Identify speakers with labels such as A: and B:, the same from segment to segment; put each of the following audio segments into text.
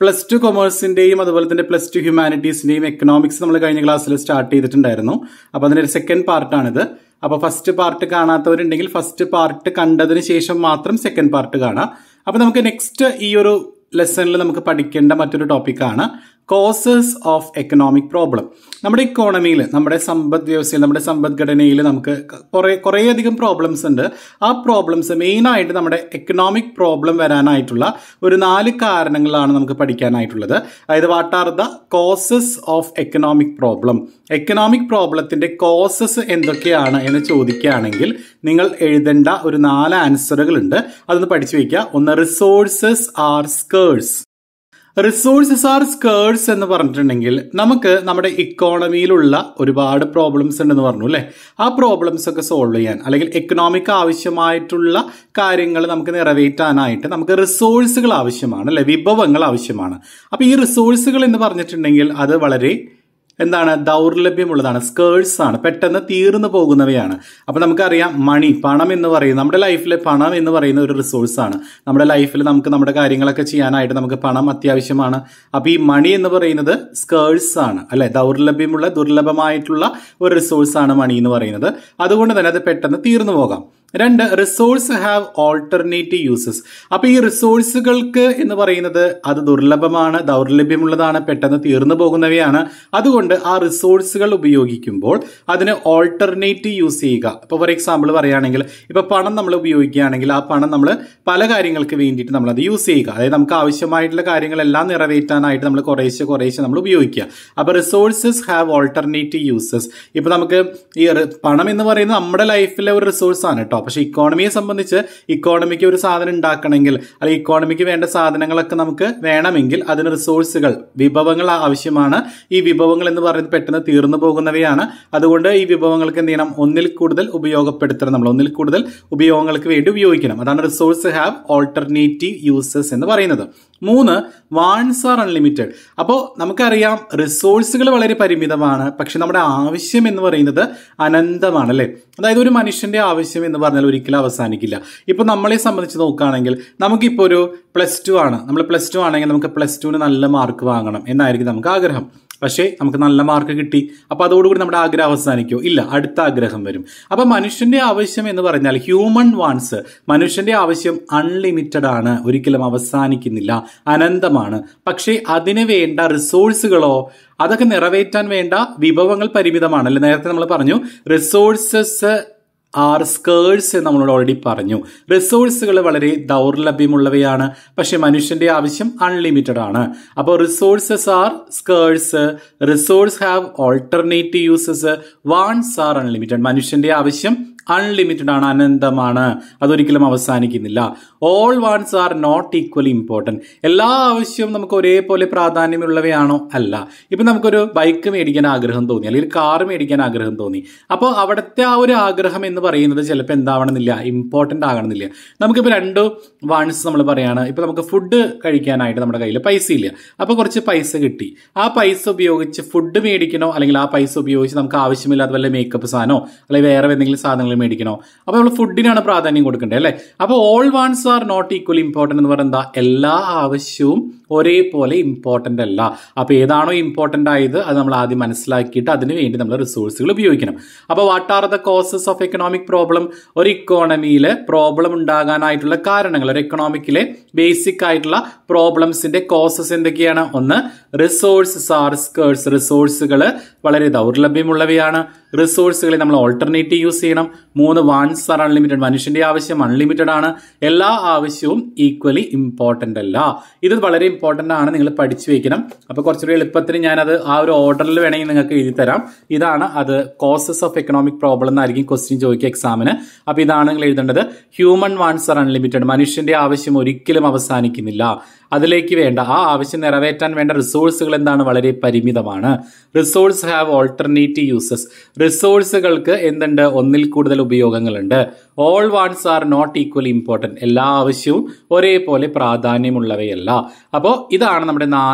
A: plus two കൊമേഴ്സിന്റെയും അതുപോലെ തന്നെ plus two ഹ്യൂമാനിറ്റീസിന്റെയും economics നമ്മൾ കഴിഞ്ഞ ക്ലാസ്സിൽ സ്റ്റാർട്ട് ചെയ്തിട്ടുണ്ടായിരുന്നു അപ്പൊ അതിന്റെ ഒരു സെക്കൻഡ് പാർട്ടാണിത് അപ്പൊ ഫസ്റ്റ് പാർട്ട് കാണാത്തവരുണ്ടെങ്കിൽ ഫസ്റ്റ് പാർട്ട് കണ്ടതിന് ശേഷം മാത്രം സെക്കൻഡ് പാർട്ട് കാണാം അപ്പൊ നമുക്ക് നെക്സ്റ്റ് ഈ ഒരു ലെസണിൽ നമുക്ക് പഠിക്കേണ്ട മറ്റൊരു ടോപ്പിക്കാണ് കോസസ് ഓഫ് എക്കണോമിക് പ്രോബ്ലം നമ്മുടെ ഇക്കോണമിയിൽ നമ്മുടെ സമ്പദ് വ്യവസ്ഥയിൽ നമ്മുടെ സമ്പദ്ഘടനയിൽ നമുക്ക് കുറേ കുറേയധികം പ്രോബ്ലംസ് ഉണ്ട് ആ പ്രോബ്ലംസ് മെയിനായിട്ട് നമ്മുടെ എക്കണോമിക് പ്രോബ്ലം വരാനായിട്ടുള്ള ഒരു നാല് കാരണങ്ങളാണ് നമുക്ക് പഠിക്കാനായിട്ടുള്ളത് അതായത് what are the causes of economic problem economic പ്രോബ്ലത്തിന്റെ കോസസ് എന്തൊക്കെയാണ് എന്ന് ചോദിക്കുകയാണെങ്കിൽ നിങ്ങൾ എഴുതേണ്ട ഒരു നാല് ആൻസറുകൾ ഉണ്ട് അതൊന്ന് പഠിച്ചു വയ്ക്കുക ഒന്ന് resources are scarce resources are scarce എന്ന് പറഞ്ഞിട്ടുണ്ടെങ്കിൽ നമുക്ക് നമ്മുടെ ഇക്കോണമിയിലുള്ള ഒരുപാട് പ്രോബ്ലംസ് ഉണ്ടെന്ന് പറഞ്ഞു അല്ലേ ആ പ്രോബ്ലംസ് ഒക്കെ സോൾവ് ചെയ്യാൻ അല്ലെങ്കിൽ എക്കണോമിക് ആവശ്യമായിട്ടുള്ള കാര്യങ്ങൾ നമുക്ക് നിറവേറ്റാനായിട്ട് നമുക്ക് റിസോഴ്സുകൾ ആവശ്യമാണ് അല്ലെ വിഭവങ്ങൾ ആവശ്യമാണ് അപ്പൊ ഈ റിസോഴ്സുകൾ എന്ന് പറഞ്ഞിട്ടുണ്ടെങ്കിൽ അത് വളരെ എന്താണ് ദൗർലഭ്യമുള്ളതാണ് സ്കേഴ്സ് ആണ് പെട്ടെന്ന് തീർന്നു പോകുന്നവയാണ് അപ്പൊ നമുക്കറിയാം മണി പണം എന്ന് പറയുന്നത് നമ്മുടെ ലൈഫിലെ പണം എന്ന് പറയുന്ന ഒരു റിസോഴ്സ് ആണ് നമ്മുടെ ലൈഫിൽ നമുക്ക് നമ്മുടെ കാര്യങ്ങളൊക്കെ ചെയ്യാനായിട്ട് നമുക്ക് പണം അത്യാവശ്യമാണ് അപ്പൊ ഈ മണി എന്ന് പറയുന്നത് സ്കേഴ്സ് ആണ് അല്ലെ ദൗർലഭ്യമുള്ള ദുർലഭമായിട്ടുള്ള ഒരു റിസോഴ്സ് ആണ് മണി എന്ന് പറയുന്നത് അതുകൊണ്ട് തന്നെ അത് പെട്ടെന്ന് തീർന്നു പോകാം രണ്ട് റിസോഴ്സ് ഹാവ് ഓൾട്ടർനേറ്റീവ് യൂസസ് അപ്പൊ ഈ റിസോഴ്സുകൾക്ക് എന്ന് പറയുന്നത് അത് ദുർലഭമാണ് ദൗർലഭ്യമുള്ളതാണ് പെട്ടെന്ന് തീർന്നു പോകുന്നവയാണ് അതുകൊണ്ട് ആ റിസോഴ്സുകൾ ഉപയോഗിക്കുമ്പോൾ അതിന് ഓൾട്ടർനേറ്റീവ് യൂസ് ചെയ്യുക ഇപ്പൊ ഫോർ എക്സാമ്പിൾ പറയുകയാണെങ്കിൽ ഇപ്പൊ പണം നമ്മൾ ഉപയോഗിക്കുകയാണെങ്കിൽ ആ പണം നമ്മൾ പല കാര്യങ്ങൾക്ക് വേണ്ടിയിട്ട് നമ്മൾ അത് യൂസ് ചെയ്യുക അതായത് നമുക്ക് ആവശ്യമായിട്ടുള്ള കാര്യങ്ങളെല്ലാം നിറവേറ്റാനായിട്ട് നമ്മൾ കുറേശ്ശെ കുറേശ്ശെ നമ്മൾ ഉപയോഗിക്കുക അപ്പൊ റിസോഴ്സസ് ഹാവ് ഓൾട്ടർനേറ്റീവ് യൂസസ് ഇപ്പൊ നമുക്ക് ഈ പണം എന്ന് പറയുന്നത് നമ്മുടെ ലൈഫിലെ ഒരു റിസോഴ്സ് ആണ് കേട്ടോ പക്ഷെ ഇക്കോണമിയെ സംബന്ധിച്ച് ഇക്കോണമിക്ക് ഒരു സാധനം ഉണ്ടാക്കണമെങ്കിൽ അല്ലെങ്കിൽ ഇക്കോണമിക്ക് വേണ്ട സാധനങ്ങളൊക്കെ നമുക്ക് വേണമെങ്കിൽ അതിന് റിസോഴ്സുകൾ വിഭവങ്ങൾ ആവശ്യമാണ് ഈ വിഭവങ്ങൾ എന്ന് പറയുന്നത് പെട്ടെന്ന് തീർന്നു പോകുന്നവയാണ് അതുകൊണ്ട് ഈ വിഭവങ്ങൾക്ക് എന്ത് ചെയ്യണം ഒന്നിൽ കൂടുതൽ ഉപയോഗപ്പെടുത്തണം നമ്മൾ ഒന്നിൽ കൂടുതൽ ഉപയോഗങ്ങൾക്ക് വേണ്ടി ഉപയോഗിക്കണം അതാണ് റിസോഴ്സ് ഹാവ് ഓൾട്ടർനേറ്റീവ് യൂസസ് എന്ന് പറയുന്നത് മൂന്ന് വാൺസ് ആർ അൺലിമിറ്റഡ് അപ്പോൾ നമുക്കറിയാം റിസോഴ്സുകൾ വളരെ പരിമിതമാണ് പക്ഷെ നമ്മുടെ ആവശ്യം എന്ന് പറയുന്നത് അനന്തമാണ് അല്ലേ അതായത് ഒരു മനുഷ്യന്റെ ആവശ്യം എന്ന് പറഞ്ഞാൽ ഒരിക്കലും അവസാനിക്കില്ല ഇപ്പൊ നമ്മളെ സംബന്ധിച്ച് നോക്കുകയാണെങ്കിൽ നമുക്കിപ്പോൾ ഒരു പ്ലസ് ടു ആണ് നമ്മൾ പ്ലസ് ടു ആണെങ്കിൽ നമുക്ക് പ്ലസ് ടുവിന് നല്ല മാർക്ക് വാങ്ങണം എന്നായിരിക്കും നമുക്ക് ആഗ്രഹം പക്ഷേ നമുക്ക് നല്ല മാർക്ക് കിട്ടി അപ്പൊ അതോടുകൂടി നമ്മുടെ ആഗ്രഹം അവസാനിക്കോ ഇല്ല അടുത്ത ആഗ്രഹം വരും അപ്പൊ മനുഷ്യന്റെ ആവശ്യം എന്ന് പറഞ്ഞാൽ ഹ്യൂമൻ വാൺസ് മനുഷ്യന്റെ ആവശ്യം അൺലിമിറ്റഡ് ആണ് ഒരിക്കലും അവസാനിക്കുന്നില്ല അനന്തമാണ് പക്ഷേ അതിന് വേണ്ട റിസോഴ്സുകളോ അതൊക്കെ നിറവേറ്റാൻ വേണ്ട വിഭവങ്ങൾ പരിമിതമാണ് അല്ലെ നേരത്തെ നമ്മൾ പറഞ്ഞു റിസോഴ്സസ് ആർ സ്കേഴ്സ് എന്ന് നമ്മളോട് ഓൾറെഡി പറഞ്ഞു റിസോഴ്സുകൾ വളരെ ദൗർലഭ്യമുള്ളവയാണ് പക്ഷെ മനുഷ്യന്റെ ആവശ്യം അൺലിമിറ്റഡ് ആണ് അപ്പോൾ resources are scarce resource have alternative uses wants are unlimited മനുഷ്യന്റെ ആവശ്യം അൺലിമിറ്റഡ് ആണ് അനന്തമാണ് അതൊരിക്കലും അവസാനിക്കുന്നില്ല all wants are not equally important എല്ലാ ആവശ്യവും നമുക്ക് ഒരേപോലെ പ്രാധാന്യമുള്ളവയാണോ അല്ല ഇപ്പം നമുക്കൊരു ബൈക്ക് മേടിക്കാൻ ആഗ്രഹം തോന്നി അല്ലെങ്കിൽ കാർ മേടിക്കാൻ ആഗ്രഹം തോന്നി അപ്പോൾ അവിടുത്തെ ആ ഒരു ആഗ്രഹം എന്ന് പറയുന്നത് ചിലപ്പോൾ എന്താവണമെന്നില്ല ഇമ്പോർട്ടൻ്റ് ആകണമെന്നില്ല നമുക്കിപ്പോൾ രണ്ട് വാൺസ് നമ്മൾ പറയാണ് ഇപ്പോൾ നമുക്ക് ഫുഡ് കഴിക്കാനായിട്ട് നമ്മുടെ കയ്യിൽ പൈസ ഇല്ല അപ്പോൾ കുറച്ച് പൈസ കിട്ടി ആ പൈസ ഉപയോഗിച്ച് ഫുഡ് മേടിക്കണോ അല്ലെങ്കിൽ ആ പൈസ ഉപയോഗിച്ച് നമുക്ക് ആവശ്യമില്ലാത്ത വല്ല മേക്കപ്പ് സാധനമോ അല്ലെങ്കിൽ വേറെ എന്തെങ്കിലും സാധനങ്ങൾ മേടിക്കണോ അപ്പോൾ നമ്മൾ ഫുഡിനാണ് പ്രാധാന്യം കൊടുക്കേണ്ടത് അല്ലേ അപ്പോൾ all wants are not equally important എന്ന് പറയുന്നത് എല്ലാ ആവശ്യവും ഒരേപോലെ ഇമ്പോർട്ടൻ്റ് അല്ല അപ്പോൾ ഏതാണോ ഇമ്പോർട്ടൻ്റ് ആയത് അത് നമ്മൾ ആദ്യം മനസ്സിലാക്കിയിട്ട് അതിന് വേണ്ടി നമ്മൾ റിസോഴ്സുകൾ ഉപയോഗിക്കണം അപ്പോൾ what are the causes of economic problem ഒരു ഇക്കോണമിയിൽ പ്രോബ്ലം ഉണ്ടാകാനായിട്ടുള്ള കാരണങ്ങൾ ഒരു എക്കണോമിക്കിലെ ബേസിക് ആയിട്ടുള്ള പ്രോബ്ലംസിന്റെ കോസസ് എന്തൊക്കെയാണ് ഒന്ന് റിസോഴ്സസ് ആർ സ്കേഴ്സ് റിസോഴ്സുകൾ വളരെ ദൗർലഭ്യമുള്ളവയാണ് റിസോഴ്സുകളെ നമ്മൾ ഓൾട്ടർനേറ്റീവ് യൂസ് ചെയ്യണം മൂന്ന് വാൺസ് ആർ അൺലിമിറ്റഡ് മനുഷ്യന്റെ ആവശ്യം അൺലിമിറ്റഡ് ആണ് എല്ലാ ആവശ്യവും ഈക്വലി ഇമ്പോർട്ടൻ്റ് അല്ല ഇത് വളരെ ഇമ്പോർട്ടൻ്റ് ആണ് നിങ്ങൾ പഠിച്ചു വെക്കണം അപ്പോൾ കുറച്ചുകൂടി എളുപ്പത്തിന് ഞാനത് ആ ഒരു ഓർഡറിൽ വേണമെങ്കിൽ നിങ്ങൾക്ക് എഴുതി തരാം ഇതാണ് അത് കോസസ് ഓഫ് എക്കണോമിക് പ്രോബ്ലം എന്നായിരിക്കും ക്വസ്റ്റ്യൻ ചോദിക്കുക എക്സാമിന് അപ്പോൾ ഇതാണ് നിങ്ങൾ എഴുതേണ്ടത് ഹ്യൂമൻ വാൺസ് ആർ അൺലിമിറ്റഡ് മനുഷ്യന്റെ ആവശ്യം ഒരിക്കലും അവസാനിക്കുന്നില്ല അതിലേക്ക് വേണ്ട ആ ആവശ്യം നിറവേറ്റാൻ വേണ്ട റിസോഴ്സുകൾ എന്താണ് വളരെ പരിമിതമാണ് റിസോഴ്സ് ഹാവ് ഓൾട്ടർനേറ്റീവ് യൂസസ് റിസോഴ്സുകൾക്ക് എന്തുണ്ട് ഒന്നിൽ കൂടുതൽ ഉപയോഗങ്ങളുണ്ട് all wants are not equally important എല്ലാ ആവശ്യവും ഒരേപോലെ പ്രാധാന്യമുള്ളവയല്ല അപ്പോൾ ഇതാണ് നമ്മുടെ നാല്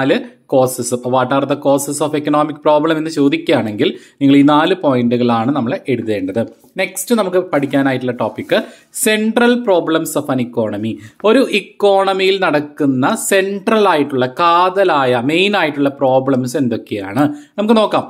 A: കോസസ് അപ്പോൾ what are the causes of economic problem എന്ന് ചോദിക്കുകയാണെങ്കിൽ നിങ്ങൾ ഈ നാല് പോയിന്റുകളാണ് നമ്മൾ എഴുതേണ്ടത് നെക്സ്റ്റ് നമുക്ക് പഠിക്കാനായിട്ടുള്ള topic central problems of an economy ഒരു ഇക്കോണമിയിൽ നടക്കുന്ന സെൻട്രൽ ആയിട്ടുള്ള കാതലായ മെയിൻ ആയിട്ടുള്ള പ്രോബ്ലംസ് എന്തൊക്കെയാണ് നമുക്ക് നോക്കാം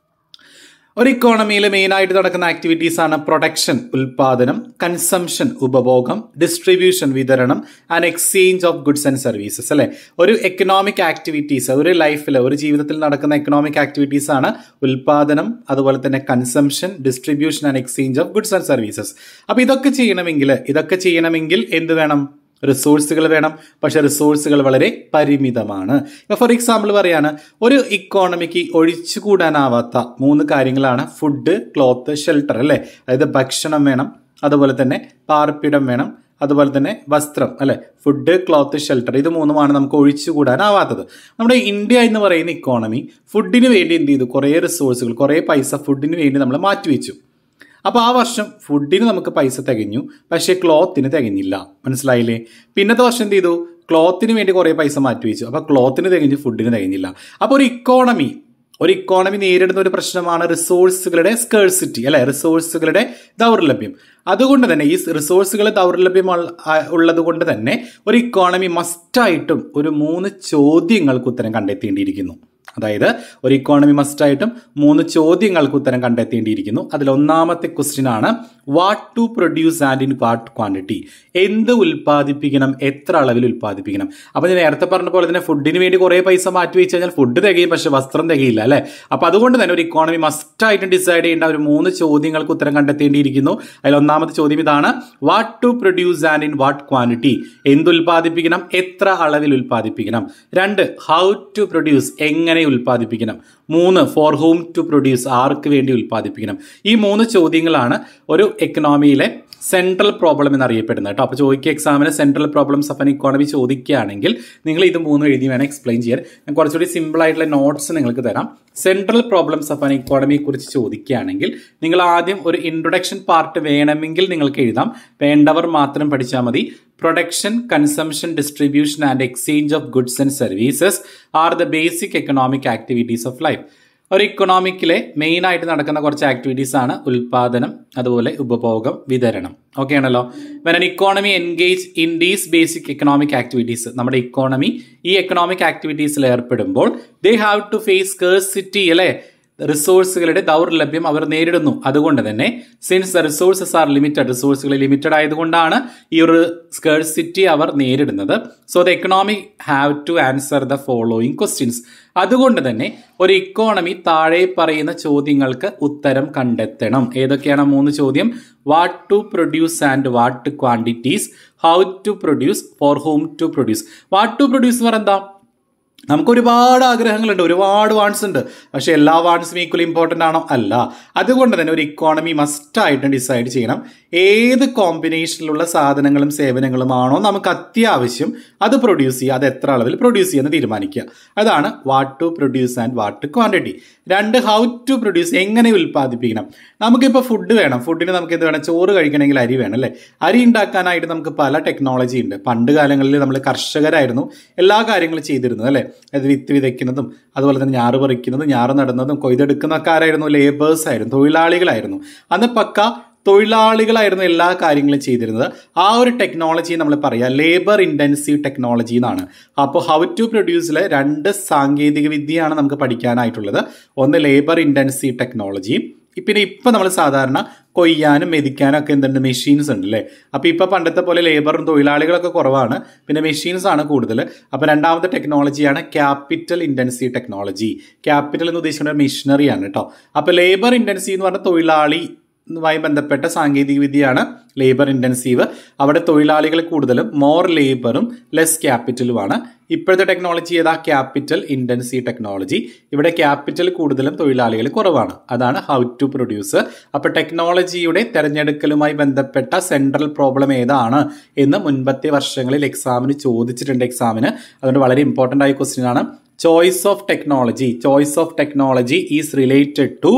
A: ഒരു ഇക്കോണമിയിൽ മെയിനായിട്ട് നടക്കുന്ന ആക്ടിവിറ്റീസ് ആണ് പ്രൊഡക്ഷൻ ഉൽപാദനം കൺസംഷൻ ഉപഭോഗം ഡിസ്ട്രിബ്യൂഷൻ വിതരണം and exchange of goods and services അല്ലെ ഒരു എക്കണോമിക് ആക്ടിവിറ്റീസ് ഒരു ലൈഫിൽ ഒരു ജീവിതത്തിൽ നടക്കുന്ന എക്കണോമിക് ആക്ടിവിറ്റീസ് ആണ് ഉൽപാദനം അതുപോലെ തന്നെ consumption distribution and exchange of goods and services അപ്പൊ ഇതൊക്കെ ചെയ്യണമെങ്കിൽ ഇതൊക്കെ ചെയ്യണമെങ്കിൽ എന്ത് വേണം റിസോഴ്സുകൾ വേണം പക്ഷെ റിസോഴ്സുകൾ വളരെ പരിമിതമാണ് ഫോർ എക്സാമ്പിൾ പറയാണ് ഒരു ഇക്കോണമിക്ക് ഒഴിച്ചുകൂടാനാവാത്ത മൂന്ന് കാര്യങ്ങളാണ് ഫുഡ് ക്ലോത്ത് ഷെൽട്ടർ അല്ലേ അതായത് ഭക്ഷണം വേണം അതുപോലെ തന്നെ പാർപ്പിടം വേണം അതുപോലെ തന്നെ വസ്ത്രം അല്ലെ ഫുഡ് ക്ലോത്ത് ഷെൽട്ടർ ഇത് മൂന്നുമാണ് നമുക്ക് ഒഴിച്ചുകൂടാനാവാത്തത് നമ്മുടെ ഇന്ത്യ എന്ന് പറയുന്ന ഇക്കോണമി ഫുഡിന് വേണ്ടി എന്ത് ചെയ്തു കുറേ റിസോഴ്സുകൾ കുറേ പൈസ ഫുഡിന് വേണ്ടി നമ്മൾ മാറ്റിവെച്ചു അപ്പോൾ ആ വർഷം ഫുഡിന് നമുക്ക് പൈസ തികഞ്ഞു പക്ഷേ ക്ലോത്തിന് തികഞ്ഞില്ല മനസ്സിലായില്ലേ പിന്നത്തെ വർഷം എന്ത് ചെയ്തു ക്ലോത്തിന് വേണ്ടി കുറേ പൈസ മാറ്റിവെച്ചു അപ്പോൾ ക്ലോത്തിന് തികഞ്ഞു ഫുഡിന് തികഞ്ഞില്ല അപ്പോൾ ഒരു ഇക്കോണമി ഒരു ഇക്കോണമി നേരിടുന്ന ഒരു പ്രശ്നമാണ് റിസോഴ്സുകളുടെ സ്കേഴ്സിറ്റി അല്ലെ റിസോഴ്സുകളുടെ ദൗർലഭ്യം അതുകൊണ്ട് തന്നെ ഈ റിസോഴ്സുകൾ ദൗർലഭ്യം ഉള്ളത് കൊണ്ട് തന്നെ ഒരു ഇക്കോണമി മസ്റ്റായിട്ടും ഒരു മൂന്ന് ചോദ്യങ്ങൾക്ക് ഉത്തരം കണ്ടെത്തേണ്ടിയിരിക്കുന്നു അതായത് ഒരു ഇക്കോണമി മസ്റ്റായിട്ടും മൂന്ന് ചോദ്യങ്ങൾക്ക് ഉത്തരം കണ്ടെത്തേണ്ടിയിരിക്കുന്നു അതിൽ ഒന്നാമത്തെ ക്വസ്റ്റ്യൻ ആണ് what to produce and in what quantity എന്ത് ഉൽപ്പാദിപ്പിക്കണം എത്ര അളവിൽ ഉൽപ്പാദിപ്പിക്കണം അപ്പൊ ഞാൻ നേരത്തെ പറഞ്ഞ പോലെ തന്നെ ഫുഡിന് വേണ്ടി കുറേ പൈസ മാറ്റി വെച്ച് കഴിഞ്ഞാൽ ഫുഡ് തികയും പക്ഷെ വസ്ത്രം തികയില്ല അല്ലെ അപ്പൊ അതുകൊണ്ട് തന്നെ ഒരു ഇക്കോണമി മസ്റ്റായിട്ടും ഡിസൈഡ് ചെയ്യേണ്ട ഒരു മൂന്ന് ചോദ്യങ്ങൾക്ക് ഉത്തരം കണ്ടെത്തേണ്ടിയിരിക്കുന്നു അതിൽ ഒന്നാമത്തെ ചോദ്യം ഇതാണ് what to produce and in what quantity എന്ത് ഉൽപ്പാദിപ്പിക്കണം എത്ര അളവിൽ ഉൽപ്പാദിപ്പിക്കണം രണ്ട് ഹൗ ടു പ്രൊഡ്യൂസ് എങ്ങനെ ഉൽപ്പാദിപ്പിക്കണം മൂന്ന് ഫോർ ഹോം ടു പ്രൊഡ്യൂസ് ആർക്ക് വേണ്ടി ഉൽപ്പാദിപ്പിക്കണം ഈ മൂന്ന് ചോദ്യങ്ങളാണ് ഒരു എക്കണോമിയിലെ സെൻട്രൽ പ്രോബ്ലം എന്നറിയപ്പെടുന്നത് കേട്ടോ അപ്പോൾ ചോദിക്കുക എക്സാമിന് central problems of an economy ചോദിക്കുകയാണെങ്കിൽ നിങ്ങൾ ഇത് മൂന്ന് എഴുതി വേണം എക്സ്പ്ലെയിൻ ചെയ്യാൻ ഞാൻ കുറച്ചുകൂടി സിമ്പിൾ ആയിട്ടുള്ള നോട്ട്സ് നിങ്ങൾക്ക് തരാം സെൻട്രൽ പ്രോബ്ലംസ് ഓഫ് ആൻ ഇക്കോണമിയെ കുറിച്ച് ചോദിക്കുകയാണെങ്കിൽ നിങ്ങൾ ആദ്യം ഒരു ഇൻട്രൊഡക്ഷൻ പാർട്ട് വേണമെങ്കിൽ നിങ്ങൾക്ക് എഴുതാം വേണ്ടവർ മാത്രം പഠിച്ചാൽ മതി production consumption distribution and exchange of goods and services are the basic economic activities of life ഒരു ഇക്കണോമിക്കിലെ മെയിൻ ആയിട്ട് നടക്കുന്ന കുറച്ച് ആക്ടിവിറ്റീസ് ആണ് ഉൽപാദനം അതുപോലെ ഉപഭോഗം വിതരണം ഓക്കെ ആണല്ലോ when an economy engage in these basic economic activities നമ്മുടെ ഇക്കോണമി ഈ എക്കണോമിക് ആക്ടിവിറ്റീസിൽ ഏർപ്പെടുമ്പോൾ they have to face scarcity അല്ലേ റിസോഴ്സുകളുടെ ദൗർലഭ്യം അവർ നേരിടുന്നു അതുകൊണ്ട് തന്നെ since the resources are limited റിസോഴ്സുകൾ ലിമിറ്റഡ് ആയതുകൊണ്ടാണ് ഈ ഒരു സ്കേഴ്സിറ്റി അവർ നേരിടുന്നത് so the economy have to answer the following questions അതുകൊണ്ട് തന്നെ ഒരു ഇക്കോണമി താഴെ പറയുന്ന ചോദ്യങ്ങൾക്ക് ഉത്തരം കണ്ടെത്തണം ഏതൊക്കെയാണ് മൂന്ന് ചോദ്യം what to produce and what quantities how to produce for whom to produce what to produce എന്ന് എന്താ നമുക്ക് ഒരുപാട് ആഗ്രഹങ്ങളുണ്ട് ഒരുപാട് വാൺസ് ഉണ്ട് പക്ഷെ എല്ലാ വാൺസും ഈക്വലി ഇമ്പോർട്ടൻ്റ് ആണോ അല്ല അതുകൊണ്ട് തന്നെ ഒരു ഇക്കോണമി മസ്റ്റായിട്ട് ഡിസൈഡ് ചെയ്യണം ഏത് കോമ്പിനേഷനിലുള്ള സാധനങ്ങളും സേവനങ്ങളും ആണോ നമുക്ക് അത്യാവശ്യം അത് പ്രൊഡ്യൂസ് ചെയ്യുക അത് എത്ര അളവിൽ പ്രൊഡ്യൂസ് ചെയ്യുന്ന തീരുമാനിക്കുക അതാണ് what to produce and what quantity രണ്ട് ഹൗ ടു പ്രൊഡ്യൂസ് എങ്ങനെ ഉൽപ്പാദിപ്പിക്കണം നമുക്കിപ്പോൾ ഫുഡ് വേണം ഫുഡിന് നമുക്ക് എന്ത് വേണം ചോറ് കഴിക്കണമെങ്കിൽ അരി വേണം അല്ലേ അരി ഉണ്ടാക്കാനായിട്ട് നമുക്ക് പല ടെക്നോളജി ഉണ്ട് പണ്ട് കാലങ്ങളിൽ നമ്മൾ കർഷകരായിരുന്നു എല്ലാ കാര്യങ്ങളും ചെയ്തിരുന്നത് അല്ലേ അത് വിത്ത് വിതയ്ക്കുന്നതും അതുപോലെ തന്നെ ഞാറ് പറിക്കുന്നതും ഞാറ് നടുന്നതും കൊയ്തെടുക്കുന്നൊക്കെ ആരായിരുന്നു ലേബേഴ്സ് ആയിരുന്നു തൊഴിലാളികളായിരുന്നു അന്ന് പക്ക തൊഴിലാളികളായിരുന്നു എല്ലാ കാര്യങ്ങളും ചെയ്തിരുന്നത് ആ ഒരു ടെക്നോളജി നമ്മൾ പറയാം ലേബർ ഇൻറ്റൻസീവ് ടെക്നോളജി എന്നാണ് അപ്പോൾ ഹൗ ടു പ്രൊഡ്യൂസിലെ രണ്ട് സാങ്കേതിക വിദ്യയാണ് നമുക്ക് പഠിക്കാനായിട്ടുള്ളത് ഒന്ന് ലേബർ ഇൻറ്റൻസീവ് ടെക്നോളജി പിന്നെ ഇപ്പം നമ്മൾ സാധാരണ കൊയ്യാനും മെതിക്കാനും ഒക്കെ എന്തുണ്ട് മെഷീൻസ് ഉണ്ട് അല്ലേ അപ്പോൾ ഇപ്പോൾ പണ്ടത്തെ പോലെ ലേബറും തൊഴിലാളികളൊക്കെ കുറവാണ് പിന്നെ മെഷീൻസ് ആണ് കൂടുതൽ അപ്പോൾ രണ്ടാമത്തെ ടെക്നോളജിയാണ് ക്യാപിറ്റൽ ഇൻറ്റൻസീവ് ടെക്നോളജി ക്യാപിറ്റൽ എന്ന് ഉദ്ദേശിക്കുന്ന മെഷീനറിയാണ് കേട്ടോ അപ്പോൾ ലേബർ ഇൻറ്റൻസീവ് എന്ന് പറഞ്ഞാൽ തൊഴിലാളി മായി ബന്ധപ്പെട്ട സാങ്കേതിക വിദ്യയാണ് ലേബർ ഇൻറ്റൻസീവ് അവിടെ തൊഴിലാളികൾ കൂടുതലും മോർ ലേബറും ലെസ് ക്യാപിറ്റലുമാണ് ഇപ്പോഴത്തെ ടെക്നോളജി ഏതാ ക്യാപിറ്റൽ ഇൻറ്റൻസീവ് ടെക്നോളജി ഇവിടെ ക്യാപിറ്റൽ കൂടുതലും തൊഴിലാളികൾ കുറവാണ് അതാണ് ഹൗ ടു പ്രൊഡ്യൂസ് അപ്പോൾ ടെക്നോളജിയുടെ തെരഞ്ഞെടുക്കലുമായി ബന്ധപ്പെട്ട സെൻട്രൽ പ്രോബ്ലം ഏതാണ് എന്ന് മുൻപത്തെ വർഷങ്ങളിൽ എക്സാമിന് ചോദിച്ചിട്ടുണ്ട് എക്സാമിന് അതുകൊണ്ട് വളരെ ഇമ്പോർട്ടൻ്റ് ആയ ക്വസ്റ്റ്യൻ ആണ് choice of technology choice of technology is related to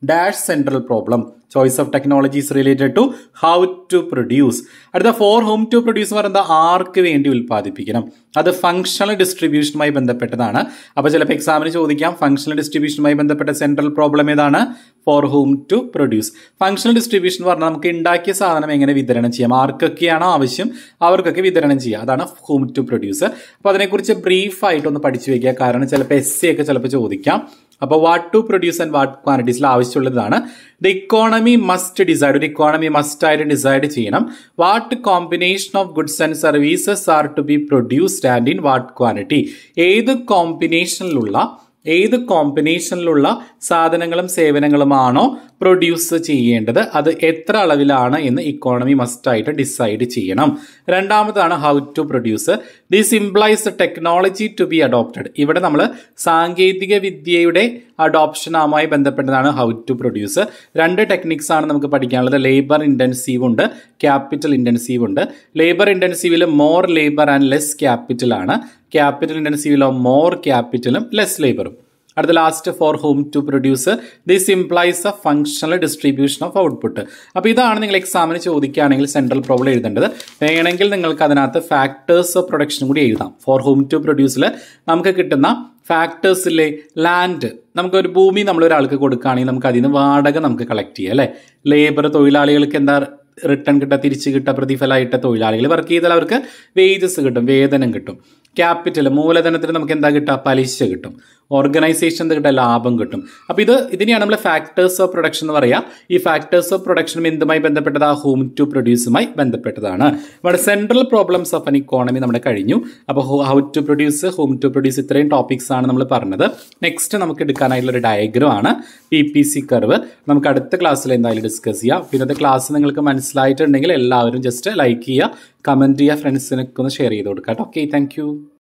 A: dash central problem choice of technologies related to how to produce അടുത്ത ഫോർ ഹോം ടു പ്രൊഡ്യൂസ് പറയുന്നത് ആർക്ക് വേണ്ടി ഉൽപ്പാദിപ്പിക്കണം അത് ഫങ്ഷണൽ ഡിസ്ട്രിബ്യൂഷനുമായി ബന്ധപ്പെട്ടതാണ് അപ്പോൾ ചിലപ്പോൾ എക്സാമിന് ചോദിക്കാം ഫങ്ഷണൽ ഡിസ്ട്രിബ്യൂഷനുമായി ബന്ധപ്പെട്ട സെൻട്രൽ പ്രോബ്ലം ഏതാണ് for whom to produce functional distribution പറഞ്ഞാൽ നമുക്ക് ഉണ്ടാക്കിയ സാധനം എങ്ങനെ വിതരണം ചെയ്യാം ആർക്കൊക്കെയാണോ ആവശ്യം അവർക്കൊക്കെ വിതരണം ചെയ്യുക അതാണ് ഹോം ടു പ്രൊഡ്യൂസ് അപ്പോൾ അതിനെക്കുറിച്ച് ബ്രീഫായിട്ടൊന്ന് പഠിച്ചു വയ്ക്കുക കാരണം ചിലപ്പോൾ എസ് സി ഒക്കെ ചിലപ്പോൾ ചോദിക്കാം അപ്പോൾ what to produce and what ക്വാണ്ടിറ്റീസിൽ ആവശ്യമുള്ളതാണ് ദ ഇക്കോണമി മസ്റ്റ് ഡിസൈഡ് ഒരു ഇക്കോണമി മസ്റ്റ് ആയിട്ട് ഡിസൈഡ് ചെയ്യണം what combination of goods and services are to be produced and in what quantity ഏത് കോമ്പിനേഷനിലുള്ള ഏത് കോമ്പിനേഷനിലുള്ള സാധനങ്ങളും സേവനങ്ങളുമാണോ പ്രൊഡ്യൂസ് ചെയ്യേണ്ടത് അത് എത്ര അളവിലാണ് എന്ന് ഇക്കോണമി മസ്റ്റായിട്ട് ഡിസൈഡ് ചെയ്യണം രണ്ടാമതാണ് how to produce this implies technology to be adopted ഇവിടെ നമ്മൾ സാങ്കേതിക വിദ്യയുടെ അഡോപ്ഷനുമായി ബന്ധപ്പെട്ടതാണ് ഹൗ ടു പ്രൊഡ്യൂസ് രണ്ട് ടെക്നിക്സ് ആണ് നമുക്ക് പഠിക്കാനുള്ളത് ലേബർ ഇൻറ്റൻസീവ് ഉണ്ട് ക്യാപിറ്റൽ ഇൻറ്റൻസീവ് ഉണ്ട് ലേബർ ഇൻറ്റൻസീവിൽ more labour and less capital ആണ് ക്യാപിറ്റൽ ഇൻറ്റൻസീവിലോ മോർ ക്യാപിറ്റലും ലെസ് ലേബറും അടുത്ത last for whom to produce this implies a functional distribution of output അപ്പോൾ ഇതാണ് നിങ്ങൾ എക്സാമിന് ചോദിക്കുകയാണെങ്കിൽ സെൻട്രൽ പ്രോബ്ലം എഴുതേണ്ടത് വേണമെങ്കിൽ നിങ്ങൾക്ക് അതിനകത്ത് ഫാക്ടേഴ്സ് ഓഫ് പ്രൊഡക്ഷൻ കൂടി എഴുതാം ഫോർ ഹോം ടു പ്രൊഡ്യൂസിൽ നമുക്ക് കിട്ടുന്ന ഫാക്ടേഴ്സിലെ ലാൻഡ് നമുക്കൊരു ഭൂമി നമ്മൾ ഒരാൾക്ക് കൊടുക്കുകയാണെങ്കിൽ നമുക്ക് അതിന് വാടക നമുക്ക് കളക്ട് ചെയ്യാം അല്ലേ ലേബർ തൊഴിലാളികൾക്ക് എന്താ റിട്ടേൺ കിട്ടുക തിരിച്ച് കിട്ടുക പ്രതിഫലമായിട്ട് തൊഴിലാളികൾ വർക്ക് ചെയ്താൽ അവർക്ക് വേജസ് കിട്ടും വേതനം കിട്ടും ക്യാപിറ്റൽ മൂലധനത്തിന് നമുക്ക് എന്താ കിട്ടുക പലിശ കിട്ടും ഓർഗനൈസേഷൻ കിട്ടുക ലാഭം കിട്ടും അപ്പോൾ ഇത് ഇതിനെയാണ് നമ്മൾ ഫാക്ടേഴ്സ് ഓഫ് പ്രൊഡക്ഷൻ എന്ന് പറയാം ഈ ഫാക്ടേഴ്സ് ഓഫ് പ്രൊഡക്ഷനും എന്തുമായി ബന്ധപ്പെട്ടത് ആ ഹോം ടു പ്രൊഡ്യൂസുമായി ബന്ധപ്പെട്ടതാണ് നമ്മുടെ central problems of an economy നമ്മുടെ കഴിഞ്ഞു അപ്പോൾ how to produce whom to produce ഇത്രയും ടോപ്പിക്സ് ആണ് നമ്മൾ പറഞ്ഞത് നെക്സ്റ്റ് നമുക്ക് എടുക്കാനായിട്ടുള്ള ഒരു ഡയഗ്രം ആണ് പി പി സി കർവ് നമുക്ക് അടുത്ത ക്ലാസ്സിൽ എന്തായാലും ഡിസ്കസ് ചെയ്യാം പിന്നത്തെ ക്ലാസ് നിങ്ങൾക്ക് മനസ്സിലായിട്ടുണ്ടെങ്കിൽ എല്ലാവരും ജസ്റ്റ് ലൈക്ക് ചെയ്യുക കമൻറ്റ് ചെയ്യുക ഫ്രണ്ട്സിനൊക്കെ ഒന്ന് ഷെയർ ചെയ്ത് കൊടുക്കാം ഓക്കെ താങ്ക്